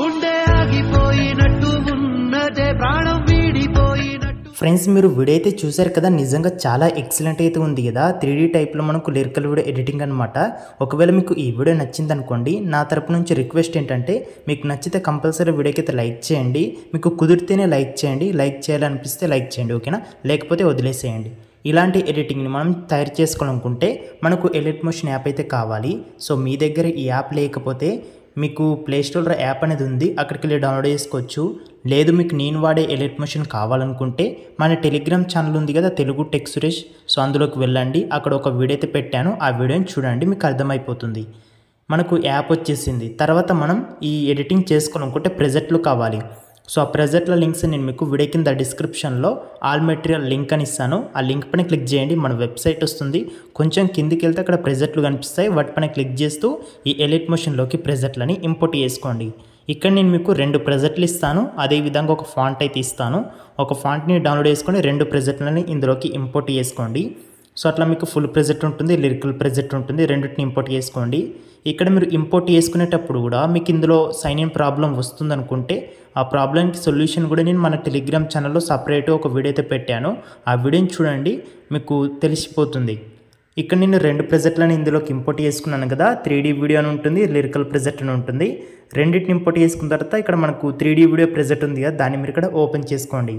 గుండె ఆగిపోయినట్టు ఉన్నదే ప్రాణం వీడిపోయినట్టు ఫ్రెండ్స్ మీరు వీడియో అయితే చూశారు కదా నిజంగా చాలా ఎక్సలెంట్ అయితే ఉంది కదా త్రీ డీ టైప్లో మనకు లిరికల్ వీడియో ఎడిటింగ్ అనమాట ఒకవేళ మీకు ఈ వీడియో నచ్చింది అనుకోండి నా తరపు నుంచి రిక్వెస్ట్ ఏంటంటే మీకు నచ్చితే కంపల్సరీ వీడియోకి అయితే లైక్ చేయండి మీకు కుదిరితేనే లైక్ చేయండి లైక్ చేయాలనిపిస్తే లైక్ చేయండి ఓకేనా లేకపోతే వదిలేసేయండి ఇలాంటి ఎడిటింగ్ని మనం తయారు చేసుకోవాలనుకుంటే మనకు ఎలిట్ మోషన్ యాప్ అయితే కావాలి సో మీ దగ్గర ఈ యాప్ లేకపోతే మీకు ప్లే స్టోర్లో యాప్ అనేది ఉంది అక్కడికి వెళ్ళి డౌన్లోడ్ చేసుకోవచ్చు లేదు మీకు నేను వాడే ఎలిట్ మోషన్ కావాలనుకుంటే మన టెలిగ్రామ్ ఛానల్ ఉంది కదా తెలుగు టెక్ సురేష్ సో అందులోకి వెళ్ళండి అక్కడ ఒక వీడియో అయితే పెట్టాను ఆ వీడియోని చూడండి మీకు అర్థమైపోతుంది మనకు యాప్ వచ్చేసింది తర్వాత మనం ఈ ఎడిటింగ్ చేసుకోవాలనుకుంటే ప్రెజెంట్లు కావాలి సో ఆ ప్రెజెంట్ల లింక్స్ నేను మీకు వీడియో కింద డిస్క్రిప్షన్లో ఆల్ మెటీరియల్ లింక్ అని ఇస్తాను ఆ లింక్ పైన క్లిక్ చేయండి మన వెబ్సైట్ వస్తుంది కొంచెం కిందికి వెళ్తే అక్కడ ప్రెజెంట్లు కనిపిస్తాయి వాటిపైన క్లిక్ చేస్తూ ఈ ఎలిట్ మోషన్లోకి ప్రెజెంట్లని ఇంపోర్ట్ చేసుకోండి ఇక్కడ నేను మీకు రెండు ప్రెజెంట్లు ఇస్తాను అదేవిధంగా ఒక ఫాంట్ అయితే ఇస్తాను ఒక ఫాంట్ని డౌన్లోడ్ చేసుకొని రెండు ప్రెజెంట్లని ఇందులోకి ఇంపోర్ట్ చేసుకోండి సో అట్లా మీకు ఫుల్ ప్రెజెంట్ ఉంటుంది లిరికల్ ప్రెజెంట్ ఉంటుంది రెండింటిని ఇంపోర్ట్ చేసుకోండి ఇక్కడ మీరు ఇంపోర్ట్ చేసుకునేటప్పుడు కూడా మీకు ఇందులో సైన్ ఇన్ ప్రాబ్లం వస్తుందనుకుంటే ఆ ప్రాబ్లంకి సొల్యూషన్ కూడా నేను మన టెలిగ్రామ్ ఛానల్లో సపరేట్ ఒక వీడియో అయితే పెట్టాను ఆ వీడియోని చూడండి మీకు తెలిసిపోతుంది ఇక్కడ నేను రెండు ప్రెజెంట్లను ఇందులోకి ఇంపోర్ట్ చేసుకున్నాను కదా త్రీ డీ వీడియో అని ఉంటుంది లిరికల్ ప్రెజెంట్ అని ఉంటుంది రెండింటిని ఇంపోర్ట్ చేసుకున్న తర్వాత ఇక్కడ మనకు త్రీ డీ వీడియో ప్రెజెంట్ ఉంది కదా దాన్ని మీరు ఇక్కడ ఓపెన్ చేసుకోండి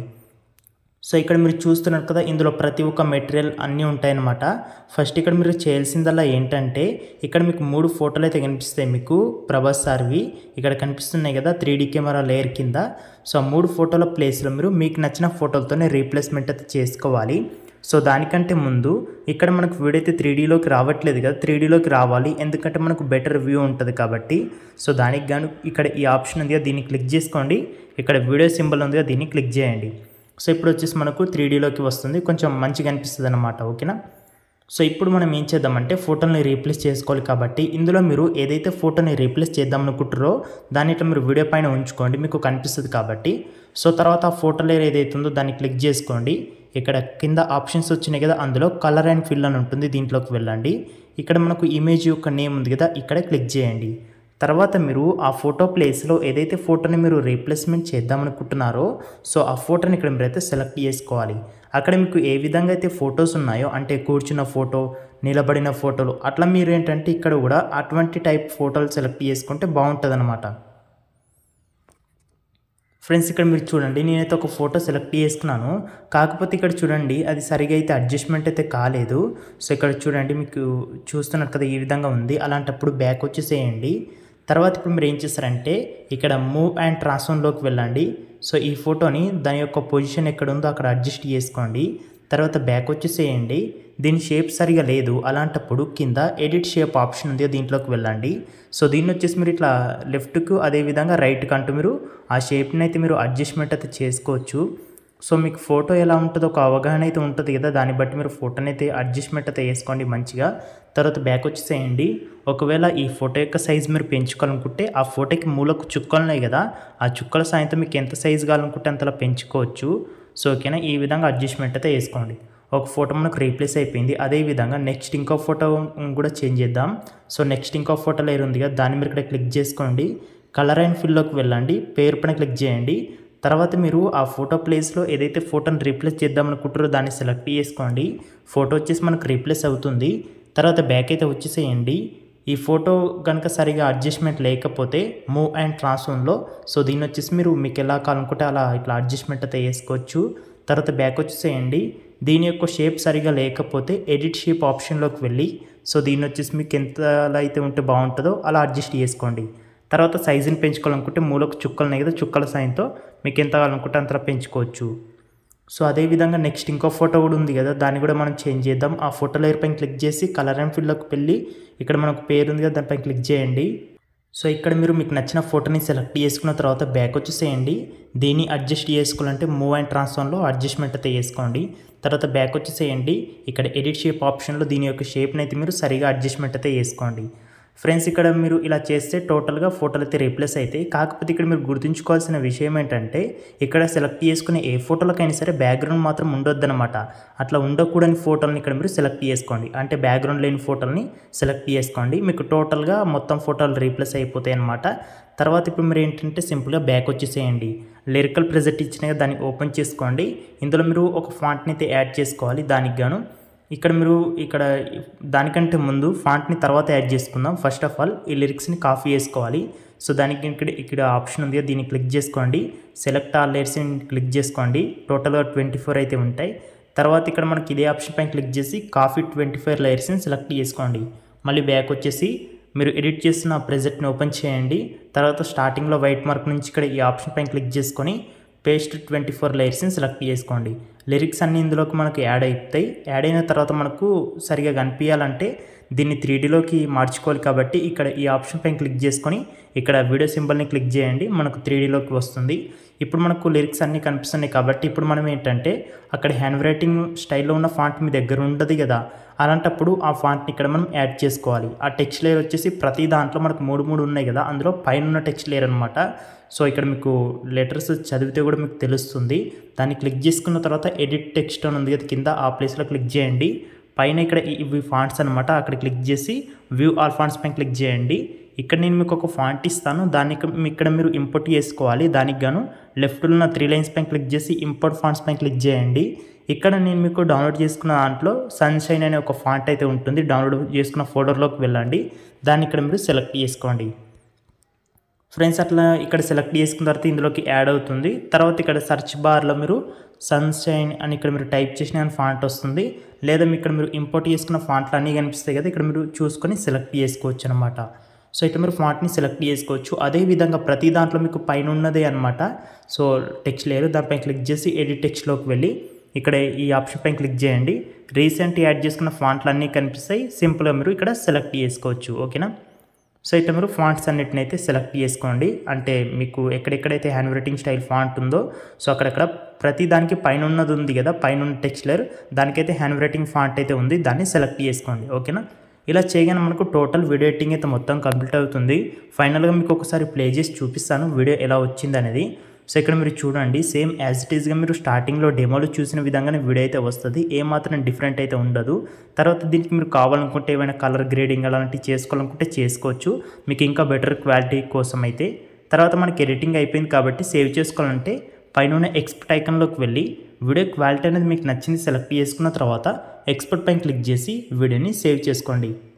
సో ఇక్కడ మీరు చూస్తున్నారు కదా ఇందులో ప్రతి ఒక్క మెటీరియల్ అన్నీ ఉంటాయన్నమాట ఫస్ట్ ఇక్కడ మీరు చేయాల్సిందల్లా ఏంటంటే ఇక్కడ మీకు మూడు ఫోటోలు అయితే కనిపిస్తాయి మీకు ప్రభాస్ సార్వి ఇక్కడ కనిపిస్తున్నాయి కదా త్రీ డీ కెమెరా లేయర్ కింద సో ఆ మూడు ఫోటోల ప్లేస్లో మీరు మీకు నచ్చిన ఫోటోలతోనే రీప్లేస్మెంట్ అయితే చేసుకోవాలి సో దానికంటే ముందు ఇక్కడ మనకు వీడియో అయితే త్రీ డీలోకి రావట్లేదు కదా త్రీ డీలోకి రావాలి ఎందుకంటే మనకు బెటర్ వ్యూ ఉంటుంది కాబట్టి సో దానికి గాను ఇక్కడ ఈ ఆప్షన్ ఉంది కదా దీన్ని క్లిక్ చేసుకోండి ఇక్కడ వీడియో సింబల్ ఉంది కదా దీన్ని క్లిక్ చేయండి సో ఇప్పుడు వచ్చేసి మనకు త్రీ డీలోకి వస్తుంది కొంచెం మంచిగా అనిపిస్తుంది అనమాట ఓకేనా సో ఇప్పుడు మనం ఏం చేద్దామంటే ఫోటోని రీప్లేస్ చేసుకోవాలి కాబట్టి ఇందులో మీరు ఏదైతే ఫోటోని రీప్లేస్ చేద్దాం అనుకుంటారో దాన్ని ఇట్లా మీరు వీడియో పైన ఉంచుకోండి మీకు కనిపిస్తుంది కాబట్టి సో తర్వాత ఆ ఫోటో లేయర్ ఏదైతే ఉందో దాన్ని క్లిక్ చేసుకోండి ఇక్కడ కింద ఆప్షన్స్ వచ్చినాయి కదా అందులో కలర్ అండ్ ఫిల్ అని ఉంటుంది దీంట్లోకి వెళ్ళండి ఇక్కడ మనకు ఇమేజ్ యొక్క నేమ్ ఉంది కదా ఇక్కడ క్లిక్ చేయండి తర్వాత మీరు ఆ ఫోటో ప్లేస్లో ఏదైతే ఫోటోని మీరు రీప్లేస్మెంట్ చేద్దామనుకుంటున్నారో సో ఆ ఫోటోని ఇక్కడ మీరైతే సెలెక్ట్ చేసుకోవాలి అక్కడ మీకు ఏ విధంగా అయితే ఫొటోస్ ఉన్నాయో అంటే కూర్చున్న ఫోటో నిలబడిన ఫోటోలు అట్లా మీరు ఏంటంటే ఇక్కడ కూడా అటువంటి టైప్ ఫోటోలు సెలెక్ట్ చేసుకుంటే బాగుంటుంది అనమాట ఫ్రెండ్స్ ఇక్కడ మీరు చూడండి నేనైతే ఒక ఫోటో సెలెక్ట్ చేసుకున్నాను కాకపోతే ఇక్కడ చూడండి అది సరిగా అయితే అడ్జస్ట్మెంట్ అయితే కాలేదు సో ఇక్కడ చూడండి మీకు చూస్తున్నారు కదా ఈ విధంగా ఉంది అలాంటప్పుడు బ్యాక్ వచ్చేసేయండి తర్వాత ఇప్పుడు మీరు ఏం చేస్తారంటే ఇక్కడ మూవ్ అండ్ ట్రాన్స్ఫార్మ్లోకి వెళ్ళండి సో ఈ ఫోటోని దాని యొక్క పొజిషన్ ఎక్కడ ఉందో అక్కడ అడ్జస్ట్ చేసుకోండి తర్వాత బ్యాక్ వచ్చేసేయండి దీని షేప్ సరిగా లేదు అలాంటప్పుడు కింద ఎడిట్ షేప్ ఆప్షన్ ఉంది దీంట్లోకి వెళ్ళండి సో దీన్ని వచ్చేసి మీరు ఇట్లా లెఫ్ట్కు అదేవిధంగా రైట్కి అంటూ మీరు ఆ షేప్ని అయితే మీరు అడ్జస్ట్మెంట్ అయితే చేసుకోవచ్చు సో మీకు ఫోటో ఎలా ఉంటుందో ఒక అవగాహన అయితే ఉంటుంది కదా దాన్ని బట్టి మీరు ఫోటోని అయితే అడ్జస్ట్మెంట్ అయితే వేసుకోండి మంచిగా తర్వాత బ్యాక్ వచ్చేసేయండి ఒకవేళ ఈ ఫోటో యొక్క సైజ్ మీరు పెంచుకోవాలనుకుంటే ఆ ఫోటోకి మూలకు చుక్కలు ఉన్నాయి కదా ఆ చుక్కల సాయంతో మీకు ఎంత సైజ్ కావాలనుకుంటే అంతలా పెంచుకోవచ్చు సో ఓకేనా ఈ విధంగా అడ్జస్ట్మెంట్ అయితే వేసుకోండి ఒక ఫోటో మనకు రీప్లేస్ అయిపోయింది అదేవిధంగా నెక్స్ట్ ఇంకో ఫోటో కూడా చేంజ్ చేద్దాం సో నెక్స్ట్ ఇంకో ఫోటో లేరు ఉంది కదా దాన్ని మీరు ఇక్కడ క్లిక్ చేసుకోండి కలర్ అండ్ ఫిల్లోకి వెళ్ళండి పేరు పైన క్లిక్ చేయండి తర్వాత మీరు ఆ ఫోటో ప్లేస్లో ఏదైతే ఫోటోని రీప్లేస్ చేద్దాం అనుకుంటారో దాన్ని సెలెక్ట్ చేసుకోండి ఫోటో వచ్చేసి మనకు రీప్లేస్ అవుతుంది తర్వాత బ్యాక్ అయితే వచ్చేసేయండి ఈ ఫోటో కనుక సరిగా అడ్జస్ట్మెంట్ లేకపోతే మూవ్ అండ్ ట్రాన్స్ఫార్మ్లో సో దీన్ని వచ్చేసి మీరు మీకు ఎలా కావాలనుకుంటే అలా ఇట్లా అడ్జస్ట్మెంట్ అయితే వేసుకోవచ్చు తర్వాత బ్యాక్ వచ్చేసేయండి దీని యొక్క షేప్ సరిగా లేకపోతే ఎడిట్ షేప్ ఆప్షన్లోకి వెళ్ళి సో దీన్ని వచ్చేసి మీకు ఎంత అయితే ఉంటే బాగుంటుందో అలా అడ్జస్ట్ చేసుకోండి తర్వాత సైజుని పెంచుకోవాలనుకుంటే మూలకు చుక్కలు ఉన్నాయి కదా చుక్కల సాయంతో మీకు ఎంత కావాలనుకుంటే అంతలా పెంచుకోవచ్చు సో అదేవిధంగా నెక్స్ట్ ఇంకో ఫోటో కూడా ఉంది కదా దాన్ని కూడా మనం చేంజ్ చేద్దాం ఆ ఫోటో లేయర్ పైన క్లిక్ చేసి కలర్ అండ్ ఫిల్లోకి వెళ్ళి ఇక్కడ మనకు పేరు ఉంది కదా దానిపైన క్లిక్ చేయండి సో ఇక్కడ మీరు మీకు నచ్చిన ఫోటోని సెలెక్ట్ చేసుకున్న తర్వాత బ్యాక్ వచ్చేసేయండి దీన్ని అడ్జస్ట్ చేసుకోవాలంటే మూవ్ అండ్ ట్రాన్స్ఫార్మ్లో అడ్జస్ట్మెంట్ అయితే చేసుకోండి తర్వాత బ్యాక్ వచ్చేసేయండి ఇక్కడ ఎడిట్ షేప్ ఆప్షన్లో దీని యొక్క షేప్ని అయితే మీరు సరిగా అడ్జస్ట్మెంట్ అయితే చేసుకోండి ఫ్రెండ్స్ ఇక్కడ మీరు ఇలా చేస్తే టోటల్గా ఫోటోలు అయితే రీప్లేస్ అవుతాయి కాకపోతే ఇక్కడ మీరు గుర్తుంచుకోవాల్సిన విషయం ఏంటంటే ఇక్కడ సెలెక్ట్ చేసుకునే ఏ ఫోటోలకైనా సరే బ్యాక్గ్రౌండ్ మాత్రం ఉండొద్దన్నమాట అట్లా ఉండకూడని ఫోటోలని ఇక్కడ మీరు సెలెక్ట్ చేసుకోండి అంటే బ్యాక్గ్రౌండ్ లేని ఫోటోని సెలెక్ట్ చేసుకోండి మీకు టోటల్గా మొత్తం ఫోటోలు రీప్లేస్ అయిపోతాయి అనమాట తర్వాత ఇప్పుడు మీరు ఏంటంటే సింపుల్గా బ్యాక్ వచ్చేసేయండి లిరికల్ ప్రెజెంట్ ఇచ్చిన దాన్ని ఓపెన్ చేసుకోండి ఇందులో మీరు ఒక ఫాంట్ని అయితే యాడ్ చేసుకోవాలి దానికి గాను ఇక్కడ మీరు ఇక్కడ దానికంటే ముందు ఫాంట్ని తర్వాత యాడ్ చేసుకుందాం ఫస్ట్ ఆఫ్ ఆల్ ఈ లిరిక్స్ని కాపీ చేసుకోవాలి సో దానికి ఇక్కడ ఇక్కడ ఆప్షన్ ఉంది కదా, దీన్ని క్లిక్ చేసుకోండి సెలెక్ట్ ఆల్ లేయర్స్ని క్లిక్ చేసుకోండి టోటల్గా ట్వంటీ ఫోర్ అయితే ఉంటాయి తర్వాత ఇక్కడ మనకి ఇదే ఆప్షన్ పైన క్లిక్ చేసి కాఫీ ట్వంటీ ఫైవ్ లేయర్స్ని సెలెక్ట్ చేసుకోండి మళ్ళీ బ్యాక్ వచ్చేసి మీరు ఎడిట్ చేసిన ప్రెజెంట్ని ఓపెన్ చేయండి తర్వాత స్టార్టింగ్లో వైట్ మార్క్ నుంచి ఇక్కడ ఈ ఆప్షన్ పైన క్లిక్ చేసుకొని పేస్ట్ ట్వంటీ ఫోర్ లేయర్స్ని సెలెక్ట్ చేసుకోండి లిరిక్స్ అన్ని ఇందులోకి మనకు యాడ్ అవుతాయి యాడ్ అయిన తర్వాత మనకు సరిగా కనిపించాలంటే దీన్ని త్రీ డీలోకి మార్చుకోవాలి కాబట్టి ఇక్కడ ఈ ఆప్షన్ పైన క్లిక్ చేసుకొని ఇక్కడ వీడియో సింబల్ని క్లిక్ చేయండి మనకు త్రీ డీలోకి వస్తుంది ఇప్పుడు మనకు లిరిక్స్ అన్నీ కనిపిస్తున్నాయి కాబట్టి ఇప్పుడు మనం ఏంటంటే అక్కడ హ్యాండ్ రైటింగ్ స్టైల్లో ఉన్న ఫాంట్ మీ దగ్గర ఉండదు కదా అలాంటప్పుడు ఆ ఫాంట్ని ఇక్కడ మనం యాడ్ చేసుకోవాలి ఆ టెక్స్ట్ లేయర్ వచ్చేసి ప్రతి దాంట్లో మనకు మూడు మూడు ఉన్నాయి కదా అందులో పైన ఉన్న టెక్స్ట్ లేయర్ అనమాట సో ఇక్కడ మీకు లెటర్స్ చదివితే కూడా మీకు తెలుస్తుంది దాన్ని క్లిక్ చేసుకున్న తర్వాత ఎడిట్ టెక్స్ట్ అని ఉంది కదా కింద ఆ ప్లేస్లో క్లిక్ చేయండి పైన ఇక్కడ ఈ- ఇవి ఫాంట్స్ అనమాట అక్కడ క్లిక్ చేసి వ్యూ ఆల్ ఫాంట్స్ పైన క్లిక్ చేయండి ఇక్కడ నేను మీకు ఒక ఫాంట్ ఇస్తాను దాన్ని ఇక్కడ ఇక్కడ మీరు ఇంపోర్ట్ చేసుకోవాలి దానికి గాను లెఫ్ట్లో ఉన్న త్రీ లైన్స్ పైన క్లిక్ చేసి ఇంపోర్ట్ ఫాంట్స్ పైన క్లిక్ చేయండి ఇక్కడ నేను మీకు డౌన్లోడ్ చేసుకున్న దాంట్లో సన్షైన్ అనే ఒక ఫాంట్ అయితే ఉంటుంది డౌన్లోడ్ చేసుకున్న ఫోల్డర్లోకి వెళ్ళండి దాన్ని ఇక్కడ మీరు సెలెక్ట్ చేసుకోండి ఫ్రెండ్స్ అట్లా ఇక్కడ సెలెక్ట్ చేసుకున్న తర్వాత ఇందులోకి యాడ్ అవుతుంది తర్వాత ఇక్కడ సెర్చ్ బార్లో మీరు సన్షైన్ అని ఇక్కడ మీరు టైప్ చేసిన కానీ ఫాంట్ వస్తుంది లేదా మీ ఇక్కడ మీరు ఇంపోర్ట్ చేసుకున్న ఫాంట్లు అన్నీ కనిపిస్తాయి కదా ఇక్కడ మీరు చూసుకొని సెలెక్ట్ చేసుకోవచ్చు అనమాట సో ఇట్లా మీరు ఫాంట్ని సెలెక్ట్ చేసుకోవచ్చు అదే విధంగా ప్రతి దాంట్లో మీకు పైన ఉన్నదే అనమాట సో టెక్స్ట్ లేరు దానిపైన క్లిక్ చేసి ఎడిట్ టెక్స్ట్లోకి వెళ్ళి ఇక్కడ ఈ ఆప్షన్ పైన క్లిక్ చేయండి రీసెంట్ యాడ్ చేసుకున్న ఫాంట్లు అన్నీ కనిపిస్తాయి సింపుల్గా మీరు ఇక్కడ సెలెక్ట్ చేసుకోవచ్చు ఓకేనా సో అయితే మీరు ఫాంట్స్ అన్నిటిని అయితే సెలెక్ట్ చేసుకోండి అంటే మీకు ఎక్కడెక్కడైతే హ్యాండ్ రైటింగ్ స్టైల్ ఫాంట్ ఉందో సో అక్కడక్కడ ప్రతి దానికి పైన ఉన్నది ఉంది కదా పైన ఉన్న టెక్స్ట్లర్ దానికైతే హ్యాండ్ రైటింగ్ ఫాంట్ అయితే ఉంది దాన్ని సెలెక్ట్ చేసుకోండి ఓకేనా ఇలా చేయగానే మనకు టోటల్ వీడియో ఎడిటింగ్ అయితే మొత్తం కంప్లీట్ అవుతుంది ఫైనల్గా మీకు ఒకసారి ప్లే చేసి చూపిస్తాను వీడియో ఎలా వచ్చింది అనేది సో ఇక్కడ మీరు చూడండి సేమ్ యాజ్ ఇట్ ఈస్గా మీరు స్టార్టింగ్లో డెమోలో చూసిన విధంగానే వీడియో అయితే వస్తుంది ఏమాత్రం డిఫరెంట్ అయితే ఉండదు తర్వాత దీనికి మీరు కావాలనుకుంటే ఏమైనా కలర్ గ్రేడింగ్ అలాంటివి చేసుకోవాలనుకుంటే చేసుకోవచ్చు మీకు ఇంకా బెటర్ క్వాలిటీ కోసం అయితే తర్వాత మనకి ఎడిటింగ్ అయిపోయింది కాబట్టి సేవ్ చేసుకోవాలంటే పైన ఉన్న ఎక్స్పర్ట్ ఐకన్లోకి వెళ్ళి వీడియో క్వాలిటీ అనేది మీకు నచ్చింది సెలెక్ట్ చేసుకున్న తర్వాత ఎక్స్పర్ట్ పైన క్లిక్ చేసి వీడియోని సేవ్ చేసుకోండి